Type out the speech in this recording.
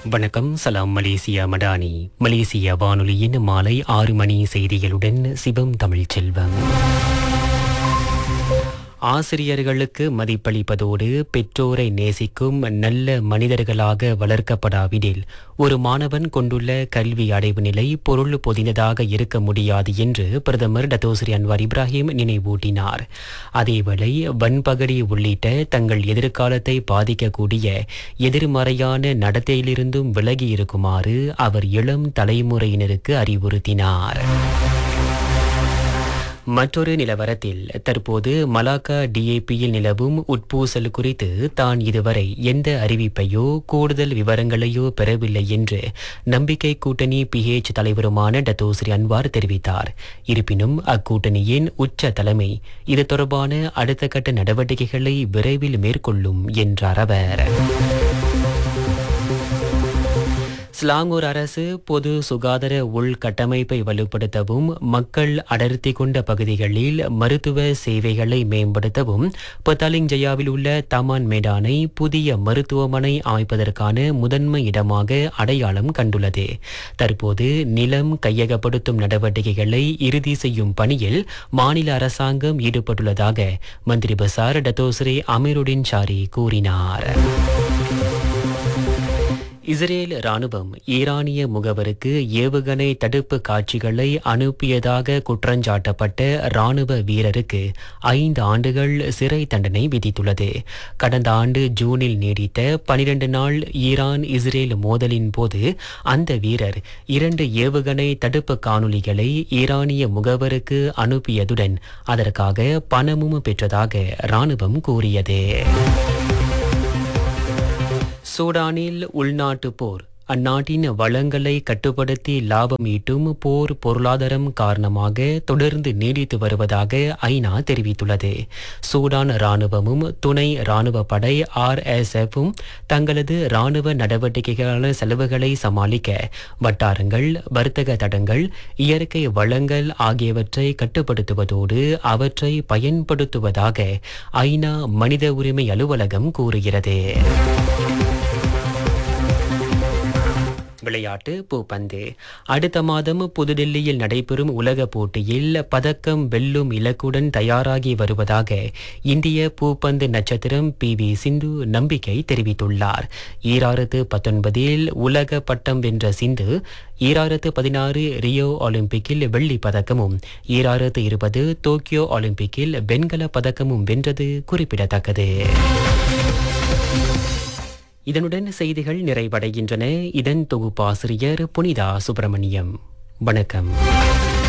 வணக்கம் சலாம் மலேசியா மடானி மலேசிய வானொலியின் மாலை ஆறு மணி செய்திகளுடன் சிவம் தமிழ் செல்வம் ஆசிரியர்களுக்கு மதிப்பளிப்பதோடு பெற்றோரை நேசிக்கும் நல்ல மனிதர்களாக வளர்க்கப்படாவிடில் ஒரு மாணவன் கொண்டுள்ள கல்வி அடைவு நிலை பொருள் பொதிந்ததாக இருக்க முடியாது என்று பிரதமர் டத்தோஸ்ரீ அன்வார் இப்ராஹிம் நினைவூட்டினார் அதேவேளை வன்பகடி உள்ளிட்ட தங்கள் எதிர்காலத்தை பாதிக்கக்கூடிய எதிர்மறையான நடத்தையிலிருந்தும் விலகி இருக்குமாறு அவர் இளம் தலைமுறையினருக்கு அறிவுறுத்தினார் மற்றொரு நிலவரத்தில் தற்போது மலாக்கா டிஏபியில் நிலவும் உட்பூசல் குறித்து தான் இதுவரை எந்த அறிவிப்பையோ கூடுதல் விவரங்களையோ பெறவில்லை என்று நம்பிக்கை கூட்டணி பிஹெச் தலைவருமான டத்தோஸ்ரீ அன்வார் தெரிவித்தார் இருப்பினும் அக்கூட்டணியின் உச்ச தலைமை இது தொடர்பான அடுத்த கட்ட நடவடிக்கைகளை விரைவில் மேற்கொள்ளும் என்றார் அவர் ஸ்லாங்கூர் அரசு பொது சுகாதார உள்கட்டமைப்பை வலுப்படுத்தவும் மக்கள் அடர்த்தி கொண்ட பகுதிகளில் மருத்துவ சேவைகளை மேம்படுத்தவும் பத்தாலிங் ஜயாவில் உள்ள தமான் மேடானை புதிய மருத்துவமனை அமைப்பதற்கான முதன்மை இடமாக அடையாளம் கண்டுள்ளது தற்போது நிலம் கையகப்படுத்தும் நடவடிக்கைகளை இறுதி செய்யும் பணியில் மாநில அரசாங்கம் ஈடுபட்டுள்ளதாக மந்திரி பசார் டத்தோஸ்ரே அமீருடின் ஷாரி கூறினார் இஸ்ரேல் ராணுவம் ஈரானிய முகவருக்கு ஏவுகணை தடுப்பு காட்சிகளை அனுப்பியதாக குற்றஞ்சாட்டப்பட்ட ராணுவ வீரருக்கு ஐந்து ஆண்டுகள் சிறை தண்டனை விதித்துள்ளது கடந்த ஆண்டு ஜூனில் நீடித்த பனிரெண்டு நாள் ஈரான் இஸ்ரேல் மோதலின் போது அந்த வீரர் இரண்டு ஏவுகணை தடுப்பு காணொலிகளை ஈரானிய முகவருக்கு அனுப்பியதுடன் அதற்காக பணமும் பெற்றதாக ராணுவம் கூறியது சூடானில் உள்நாட்டு போர் அந்நாட்டின் வளங்களை கட்டுப்படுத்தி லாபம் ஈட்டும் போர் பொருளாதாரம் காரணமாக தொடர்ந்து நீடித்து வருவதாக ஐநா தெரிவித்துள்ளது சூடான் ராணுவமும் துணை ராணுவ படை ஆர்எஸ்எஃப்பும் தங்களது ராணுவ நடவடிக்கைகளான செலவுகளை சமாளிக்க வட்டாரங்கள் வர்த்தக தடங்கள் இயற்கை வளங்கள் ஆகியவற்றை கட்டுப்படுத்துவதோடு அவற்றை பயன்படுத்துவதாக ஐநா மனித உரிமை அலுவலகம் கூறுகிறது விளையாட்டு பூப்பந்து அடுத்த மாதம் புதுடெல்லியில் நடைபெறும் உலக போட்டியில் பதக்கம் வெல்லும் இலக்குடன் தயாராகி வருவதாக இந்திய பூப்பந்து நட்சத்திரம் பி வி சிந்து நம்பிக்கை தெரிவித்துள்ளார் ஈராயிரத்து பத்தொன்பதில் உலக பட்டம் வென்ற சிந்து ஈராயிரத்து பதினாறு ரியோ ஒலிம்பிக்கில் வெள்ளி பதக்கமும் ஈராயிரத்து இருபது டோக்கியோ ஒலிம்பிக்கில் வெண்கல பதக்கமும் வென்றது குறிப்பிடத்தக்கது இதனுடன் செய்திகள் நிறைவடைகின்றன இதன் தொகுப்பாசிரியர் புனிதா சுப்பிரமணியம் வணக்கம்